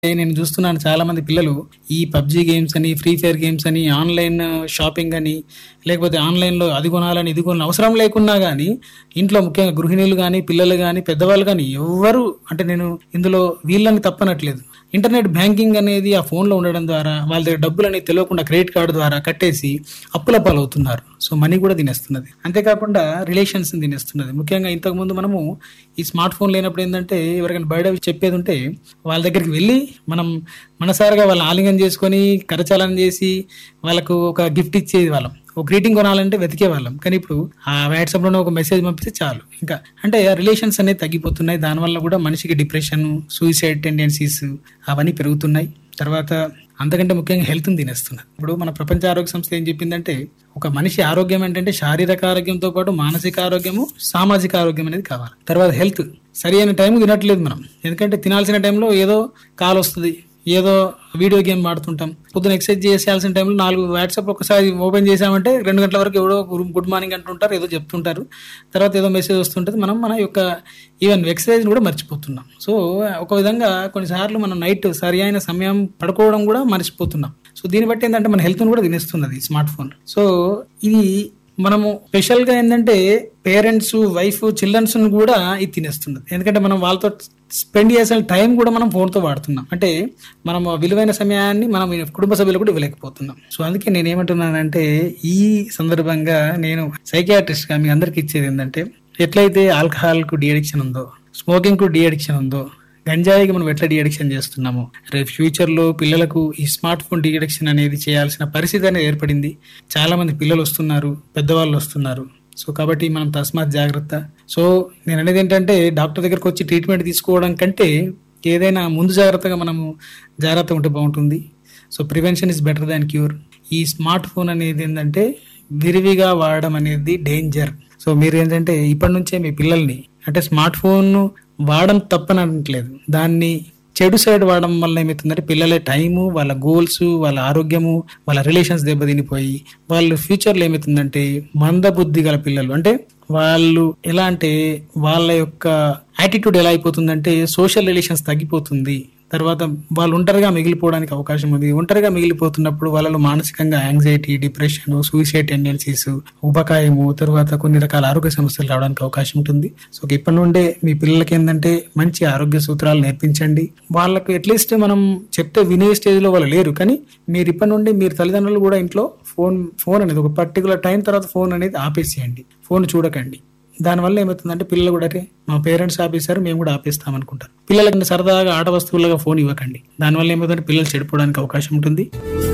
నేను చూస్తున్నాను చాలా మంది పిల్లలు ఈ పబ్జి గేమ్స్ అని ఫ్రీ ఫైర్ గేమ్స్ అని ఆన్లైన్ షాపింగ్ అని లేకపోతే ఆన్లైన్లో అది కొనాలని ఇది కొనాలని అవసరం లేకున్నా కానీ ఇంట్లో ముఖ్యంగా గృహిణులు కానీ పిల్లలు కానీ పెద్దవాళ్ళు కానీ ఎవరు అంటే నేను ఇందులో వీళ్ళని తప్పనట్లేదు ఇంటర్నెట్ బ్యాంకింగ్ అనేది ఆ ఫోన్లో ఉండడం ద్వారా వాళ్ళ దగ్గర డబ్బులు అనేది తెలియకుండా క్రెడిట్ కార్డు ద్వారా కట్టేసి అప్పుల పాలవుతున్నారు సో మనీ కూడా తినేస్తున్నది అంతేకాకుండా రిలేషన్స్ తినేస్తున్నది ముఖ్యంగా ఇంతకుముందు మనము ఈ స్మార్ట్ ఫోన్ లేనప్పుడు ఏంటంటే ఎవరికైనా బయట చెప్పేది ఉంటే వాళ్ళ దగ్గరికి వెళ్ళి మనం మనసారిగా వాళ్ళని ఆలింగనం చేసుకొని కరచాలనం చేసి వాళ్ళకు ఒక గిఫ్ట్ ఇచ్చేది వాళ్ళం ఒక గ్రీటింగ్ కొనాలంటే వెతికే వాళ్ళం కానీ ఇప్పుడు ఆ వాట్సాప్ లోనే ఒక మెసేజ్ పంపిస్తే చాలు ఇంకా అంటే రిలేషన్స్ అనేవి తగ్గిపోతున్నాయి దానివల్ల కూడా మనిషికి డిప్రెషన్ సూసైడ్ టెండెన్సీస్ అవన్నీ పెరుగుతున్నాయి తర్వాత అంతకంటే ముఖ్యంగా హెల్త్ తినేస్తున్నారు ఇప్పుడు మన ప్రపంచ ఆరోగ్య సంస్థ ఏం చెప్పిందంటే ఒక మనిషి ఆరోగ్యం ఏంటంటే శారీరక ఆరోగ్యంతో పాటు మానసిక ఆరోగ్యము సామాజిక ఆరోగ్యం అనేది కావాలి తర్వాత హెల్త్ సరి అయిన టైం తినట్లేదు మనం ఎందుకంటే తినాల్సిన టైంలో ఏదో కాల్ వస్తుంది ఏదో వీడియో గేమ్ ఆడుతుంటాం పొద్దున ఎక్సర్సైజ్ చేసేయాల్సిన టైంలో నాలుగు వాట్సాప్ ఒకసారి ఓపెన్ చేసామంటే రెండు గంటల వరకు ఎవడో గుడ్ మార్నింగ్ అంటుంటారు ఏదో చెప్తుంటారు తర్వాత ఏదో మెసేజ్ వస్తుంటుంది మనం మన యొక్క ఈవెన్ ఎక్సర్సైజ్ కూడా మర్చిపోతున్నాం సో ఒక విధంగా కొన్నిసార్లు మనం నైట్ సరి అయిన సమయం పడుకోవడం కూడా మర్చిపోతున్నాం సో దీన్ని బట్టి ఏంటంటే మన హెల్త్ను కూడా తినేస్తున్నది స్మార్ట్ ఫోన్ సో ఇది మనము స్పెషల్ గా ఏంటంటే పేరెంట్స్ వైఫ్ చిల్డ్రన్స్ కూడా ఇది తినేస్తున్నది ఎందుకంటే మనం వాళ్ళతో స్పెండ్ చేసిన టైం కూడా మనం ఫోన్తో వాడుతున్నాం అంటే మనం విలువైన సమయాన్ని మనం కుటుంబ సభ్యులు కూడా ఇవ్వలేకపోతున్నాం సో అందుకే నేను ఏమంటున్నానంటే ఈ సందర్భంగా నేను సైకియాట్రిస్ట్ గా మీ అందరికి ఇచ్చేది ఏంటంటే ఎట్లయితే ఆల్కహాల్ కు డిఅడిక్షన్ ఉందో స్మోకింగ్ కు డిఅడిక్షన్ ఉందో గంజాయికి మనం ఎట్లా డిఅడిక్షన్ చేస్తున్నాము రేపు ఫ్యూచర్ లో పిల్లలకు ఈ స్మార్ట్ ఫోన్ డిఅడిక్షన్ అనేది చేయాల్సిన పరిస్థితి అనేది ఏర్పడింది చాలా మంది పిల్లలు వస్తున్నారు పెద్దవాళ్ళు వస్తున్నారు సో కాబట్టి మనం తస్మాత్ జాగ్రత్త సో నేను అనేది ఏంటంటే డాక్టర్ దగ్గరకు వచ్చి ట్రీట్మెంట్ తీసుకోవడం కంటే ఏదైనా ముందు జాగ్రత్తగా మనము జాగ్రత్తగా ఉంటే బాగుంటుంది so prevention is better than cure ఈ స్మార్ట్ ఫోన్ అనేది ఏంటంటే విరివిగా వాడడం అనేది డేంజర్ సో మీరు ఏంటంటే ఇప్పటి నుంచే మీ పిల్లల్ని అంటే స్మార్ట్ ఫోన్ వాడడం తప్పని అనట్లేదు దాన్ని చెడు సైడ్ వాడడం వల్ల ఏమవుతుందంటే పిల్లల టైము వాళ్ళ గోల్స్ వాళ్ళ ఆరోగ్యము వాళ్ళ రిలేషన్స్ దెబ్బతినిపోయి వాళ్ళు ఫ్యూచర్లో ఏమవుతుందంటే మందబుద్ధి గల పిల్లలు అంటే వాళ్ళు ఎలా అంటే వాళ్ళ యొక్క యాటిట్యూడ్ ఎలా అయిపోతుందంటే సోషల్ రిలేషన్స్ తగ్గిపోతుంది తర్వాత వాళ్ళు ఒంటరిగా మిగిలిపోవడానికి అవకాశం ఉంది ఒంటరిగా మిగిలిపోతున్నప్పుడు వాళ్ళలో మానసికంగా యాంగ్జైటీ డిప్రెషన్ సూసైడ్ టెండెన్సీస్ ఉపకాయము తర్వాత కొన్ని రకాల ఆరోగ్య సమస్యలు రావడానికి అవకాశం ఉంటుంది సో ఇప్పటి నుండే మీ పిల్లలకి ఏంటంటే మంచి ఆరోగ్య సూత్రాలు నేర్పించండి వాళ్ళకు అట్లీస్ట్ మనం చెప్తే వినే స్టేజ్ లో వాళ్ళు లేరు కానీ మీరు ఇప్పటి నుండి మీరు తల్లిదండ్రులు కూడా ఇంట్లో ఫోన్ ఫోన్ అనేది ఒక పర్టికులర్ టైం తర్వాత ఫోన్ అనేది ఆపేసేయండి ఫోన్ చూడకండి దానివల్ల ఏమవుతుందంటే పిల్లలు కూడా అరే మా పేరెంట్స్ ఆపేశారు మేము కూడా ఆపేస్తాం అనుకుంటారు పిల్లలకి సరదాగా ఆట వస్తువులుగా ఫోన్ ఇవ్వకండి దానివల్ల ఏమవుతుందంటే పిల్లలు చెడిపోవడానికి అవకాశం ఉంటుంది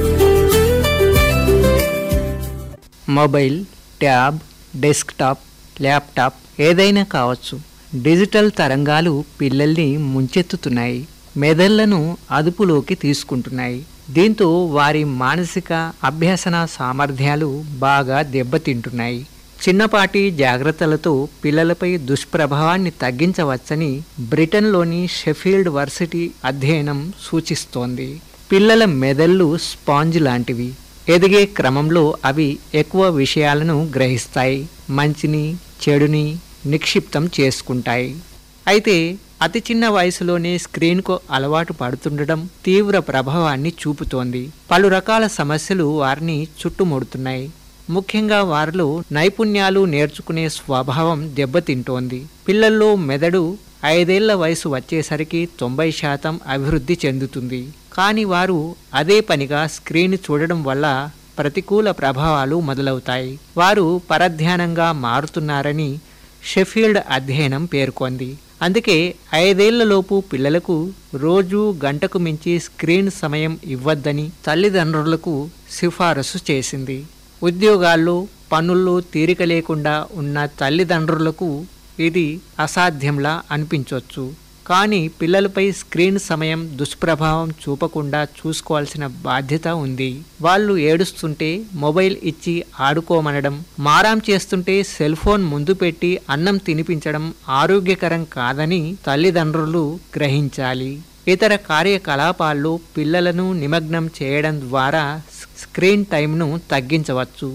మొబైల్ ట్యాబ్ డెస్క్టాప్ ల్యాప్టాప్ ఏదైనా కావచ్చు డిజిటల్ తరంగాలు పిల్లల్ని ముంచెత్తుతున్నాయి మెదళ్లను అదుపులోకి తీసుకుంటున్నాయి దీంతో వారి మానసిక అభ్యసన సామర్థ్యాలు బాగా దెబ్బతింటున్నాయి చిన్నపాటి జాగ్రత్తలతో పిల్లలపై దుష్ప్రభావాన్ని తగ్గించవచ్చని బ్రిటన్లోని షెఫీల్డ్ వర్సిటీ అధ్యయనం సూచిస్తోంది పిల్లల మెదళ్ళు స్పాంజ్ లాంటివి ఎదిగే క్రమంలో అవి ఎక్కువ విషయాలను గ్రహిస్తాయి మంచిని చెడుని నిక్షిప్తం చేసుకుంటాయి అయితే అతి చిన్న వయసులోనే స్క్రీన్కు అలవాటు పడుతుండడం తీవ్ర ప్రభావాన్ని చూపుతోంది పలు రకాల సమస్యలు వారిని చుట్టుముడుతున్నాయి ముఖ్యంగా వారిలో నైపుణ్యాలు నేర్చుకునే స్వభావం దెబ్బతింటోంది పిల్లల్లో మెదడు ఐదేళ్ల వయసు వచ్చేసరికి తొంభై శాతం అభివృద్ధి చెందుతుంది కానీ వారు అదే పనిగా స్క్రీన్ చూడడం వల్ల ప్రతికూల ప్రభావాలు మొదలవుతాయి వారు పరధ్యానంగా మారుతున్నారని షెఫీల్డ్ అధ్యయనం పేర్కొంది అందుకే ఐదేళ్లలోపు పిల్లలకు రోజు గంటకు మించి స్క్రీన్ సమయం ఇవ్వద్దని తల్లిదండ్రులకు సిఫారసు చేసింది ఉద్యోగాల్లో పనుల్లో తీరిక లేకుండా ఉన్న తల్లిదండ్రులకు ఇది అసాధ్యంలా అనిపించవచ్చు కానీ పిల్లలపై స్క్రీన్ సమయం దుష్ప్రభావం చూపకుండా చూసుకోవాల్సిన బాధ్యత ఉంది వాళ్ళు ఏడుస్తుంటే మొబైల్ ఇచ్చి ఆడుకోమనడం మారాం చేస్తుంటే సెల్ ఫోన్ ముందు పెట్టి అన్నం తినిపించడం ఆరోగ్యకరం కాదని తల్లిదండ్రులు గ్రహించాలి ఇతర కార్యకలాపాల్లో పిల్లలను నిమగ్నం చేయడం ద్వారా స్క్రీన్ టైంను తగ్గించవచ్చు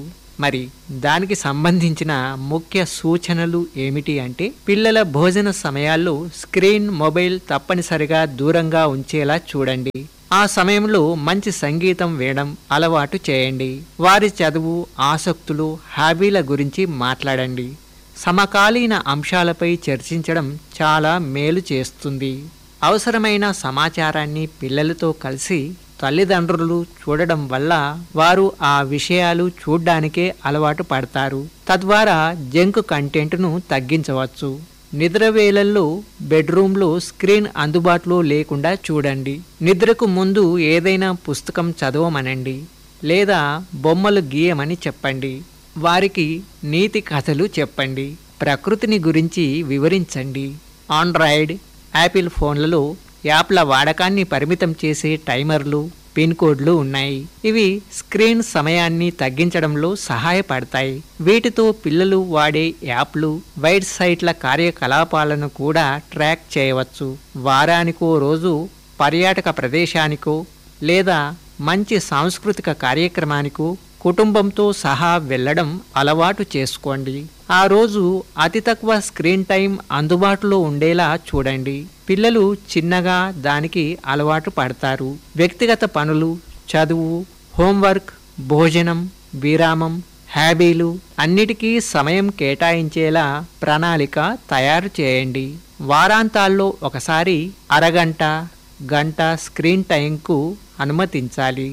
మరి దానికి సంబంధించిన ముఖ్య సూచనలు ఏమిటి అంటే పిల్లల భోజన సమయాల్లో స్క్రీన్ మొబైల్ తప్పనిసరిగా దూరంగా ఉంచేలా చూడండి ఆ సమయంలో మంచి సంగీతం వినడం అలవాటు చేయండి వారి చదువు ఆసక్తులు హాబీల గురించి మాట్లాడండి సమకాలీన అంశాలపై చర్చించడం చాలా మేలు చేస్తుంది అవసరమైన సమాచారాన్ని పిల్లలతో కలిసి తల్లిదండ్రులు చూడడం వల్ల వారు ఆ విషయాలు చూడ్డానికే అలవాటు పడతారు తద్వారా జంక్ కంటెంట్ను తగ్గించవచ్చు నిద్ర వేళల్లో బెడ్రూమ్లో స్క్రీన్ అందుబాటులో లేకుండా చూడండి నిద్రకు ముందు ఏదైనా పుస్తకం చదవమనండి లేదా బొమ్మలు గీయమని చెప్పండి వారికి నీతి కథలు చెప్పండి ప్రకృతిని గురించి వివరించండి ఆండ్రాయిడ్ యాపిల్ ఫోన్లలో యాప్ల వాడకాన్ని పరిమితం చేసే టైమర్లు పిన్ కోడ్లు ఉన్నాయి ఇవి స్క్రీన్ సమయాన్ని తగ్గించడంలో సహాయపడతాయి వీటితో పిల్లలు వాడే యాప్లు వైట్ సైట్ల కార్యకలాపాలను కూడా ట్రాక్ చేయవచ్చు వారానికో రోజు పర్యాటక ప్రదేశానికో లేదా మంచి సాంస్కృతిక కార్యక్రమానికో కుటుంబంతో సహా వెళ్ళడం అలవాటు చేసుకోండి ఆ రోజు అతి తక్కువ స్క్రీన్ టైం అందుబాటులో ఉండేలా చూడండి పిల్లలు చిన్నగా దానికి అలవాటు పడతారు వ్యక్తిగత పనులు చదువు హోంవర్క్ భోజనం విరామం హ్యాబీలు అన్నిటికీ సమయం కేటాయించేలా ప్రణాళిక తయారు చేయండి వారాంతాల్లో ఒకసారి అరగంట గంట స్క్రీన్ టైంకు అనుమతించాలి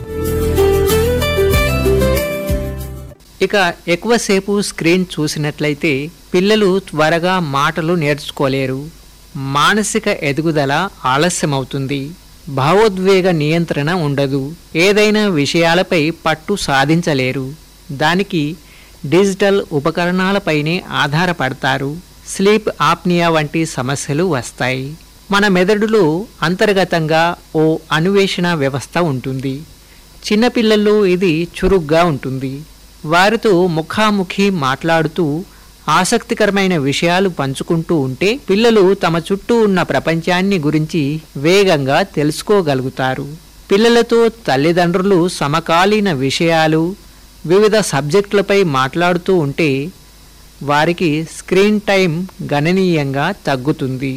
ఇక ఎక్కువసేపు స్క్రీన్ చూసినట్లయితే పిల్లలు త్వరగా మాటలు నేర్చుకోలేరు మానసిక ఎదుగుదల ఆలస్యమవుతుంది భావోద్వేగ నియంత్రణ ఉండదు ఏదైనా విషయాలపై పట్టు సాధించలేరు దానికి డిజిటల్ ఉపకరణాలపైనే ఆధారపడతారు స్లీప్ ఆప్నియా వంటి సమస్యలు వస్తాయి మన మెదడులో అంతర్గతంగా ఓ అన్వేషణ వ్యవస్థ ఉంటుంది చిన్నపిల్లల్లో ఇది చురుగ్గా ఉంటుంది వారితో ముఖాముఖి మాట్లాడుతూ ఆసక్తికరమైన విషయాలు పంచుకుంటూ ఉంటే పిల్లలు తమ చుట్టూ ఉన్న ప్రపంచాన్ని గురించి వేగంగా తెలుసుకోగలుగుతారు పిల్లలతో తల్లిదండ్రులు సమకాలీన విషయాలు వివిధ సబ్జెక్టులపై మాట్లాడుతూ ఉంటే వారికి స్క్రీన్ టైం గణనీయంగా తగ్గుతుంది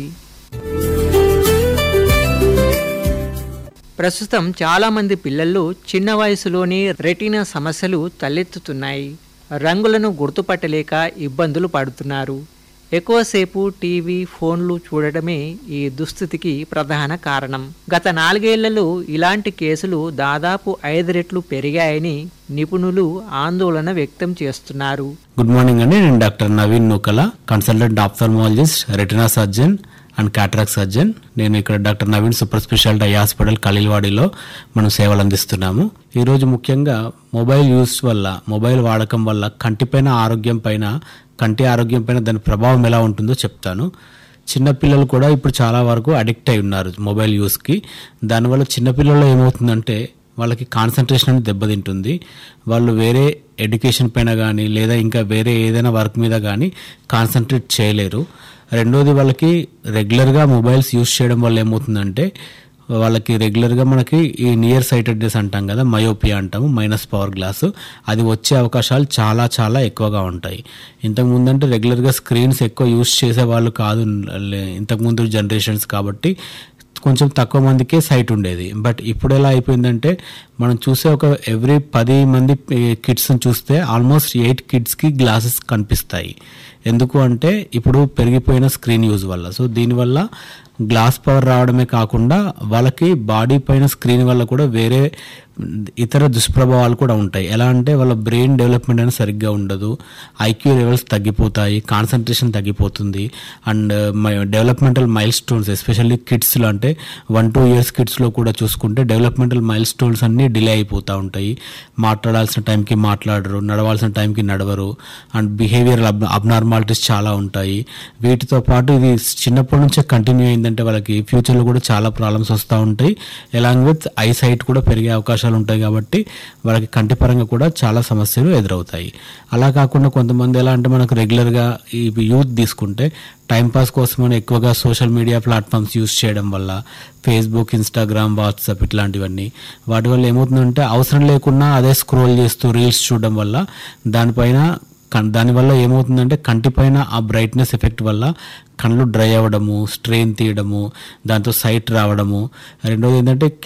ప్రస్తుతం చాలామంది పిల్లల్లో చిన్న వయసులోనే రెటీనా సమస్యలు తలెత్తుతున్నాయి రంగులను గుర్తుపట్టలేక ఇబ్బందులు పడుతున్నారు ఎక్కువసేపు టీవీ ఫోన్లు చూడటమే ఈ దుస్థితికి ప్రధాన కారణం గత నాలుగేళ్లలో ఇలాంటి కేసులు దాదాపు ఐదు రెట్లు పెరిగాయని నిపుణులు ఆందోళన వ్యక్తం చేస్తున్నారు గుడ్ మార్నింగ్ అండి నేను doctor Naveen Nukala consultant ophthalmologist retina surgeon and cataract surgeon నేను ఇక్కడ doctor Naveen super speciality eye hospital ఖలీల్వాడిలో మనం సేవలు అందిస్తున్నాము ఈరోజు ముఖ్యంగా మొబైల్ యూస్ వల్ల మొబైల్ వాడకం వల్ల కంటిపైన ఆరోగ్యం పైన కంటి ఆరోగ్యం పైన దాని ప్రభావం ఎలా ఉంటుందో చెప్తాను చిన్నపిల్లలు కూడా ఇప్పుడు చాలా వరకు అడిక్ట్ అయి ఉన్నారు మొబైల్ యూస్కి దానివల్ల చిన్నపిల్లల్లో ఏమవుతుందంటే వాళ్ళకి కాన్సన్ట్రేషన్ అనేది దెబ్బతింటుంది వాళ్ళు వేరే ఎడ్యుకేషన్ పైన కానీ లేదా ఇంకా వేరే ఏదైనా వర్క్ మీద కానీ కాన్సన్ట్రేట్ చేయలేరు రెండోది వాళ్ళకి రెగ్యులర్గా మొబైల్స్ యూస్ చేయడం వల్ల ఏమవుతుందంటే వాళ్ళకి రెగ్యులర్గా మనకి ఈ నియర్ సైటెడ్నెస్ అంటాం కదా మయోపియా అంటాము మైనస్ పవర్ గ్లాసు అది వచ్చే అవకాశాలు చాలా చాలా ఎక్కువగా ఉంటాయి ఇంతకు ముందంటే రెగ్యులర్గా స్క్రీన్స్ ఎక్కువ యూస్ చేసే వాళ్ళు కాదు లే- ఇంతకుముందు జనరేషన్స్ కాబట్టి కొంచెం తక్కువ మందికే సైట్ ఉండేది బట్ ఇప్పుడు ఎలా అయిపోయిందంటే మనం చూసే ఒక ఎవ్రీ పది మంది కిడ్స్ని చూస్తే ఆల్మోస్ట్ ఎయిట్ కిడ్స్కి గ్లాసెస్ కనిపిస్తాయి ఎందుకు అంటే ఇప్పుడు పెరిగిపోయిన స్క్రీన్ యూజ్ వల్ల సో దీనివల్ల గ్లాస్ పవర్ రావడమే కాకుండా వాళ్ళకి బాడీ పైన స్క్రీన్ వల్ల కూడా వేరే ఇతర దుష్ప్రభావాలు కూడా ఉంటాయి ఎలా అంటే వాళ్ళ బ్రెయిన్ డెవలప్మెంట్ అనేది సరిగ్గా ఉండదు ఐక్యూ లెవెల్స్ తగ్గిపోతాయి కాన్సన్ట్రేషన్ తగ్గిపోతుంది and developmental milestones especially కిడ్స్లో అంటే వన్ టూ ఇయర్స్ కిడ్స్లో కూడా చూసుకుంటే డెవలప్మెంటల్ మైల్ స్టోన్స్ అన్నీ డిలే అయిపోతూ ఉంటాయి మాట్లాడాల్సిన టైంకి మాట్లాడరు నడవాల్సిన టైంకి నడవరు అండ్ బిహేవియర్ అబ్నార్మాలిటీస్ చాలా ఉంటాయి వీటితో పాటు ఇది చిన్నప్పటి నుంచే కంటిన్యూ అయిందంటే వాళ్ళకి ఫ్యూచర్లో కూడా చాలా ప్రాబ్లమ్స్ వస్తూ ఉంటాయి ఎలాంగ్ విత్ ఐ సైట్ కూడా పెరిగే అవకాశాలు దోషాలు ఉంటాయి కాబట్టి వాళ్ళకి కంటి పరంగా కూడా చాలా సమస్యలు ఎదురవుతాయి అలా కాకుండా కొంతమంది ఎలా అంటే మనకు రెగ్యులర్గా ఈ యూత్ తీసుకుంటే టైంపాస్ కోసమని ఎక్కువగా సోషల్ మీడియా ప్లాట్ఫామ్స్ యూస్ చేయడం వల్ల ఫేస్బుక్ ఇన్స్టాగ్రామ్ వాట్సాప్ ఇట్లాంటివన్నీ వాటి వల్ల ఏమవుతుందంటే అవసరం లేకున్నా అదే స్క్రోల్ చేస్తూ రీల్స్ చూడడం వల్ల దానిపైన కన్- దానివల్ల ఏమవుతుందంటే కంటిపైన ఆ బ్రైట్నెస్ ఎఫెక్ట్ వల్ల కళ్ళు డ్రై అవ్వడము స్ట్రెయిన్ తీయడము దాంతో సైట్ రావడము రెండోది ఏంటంటే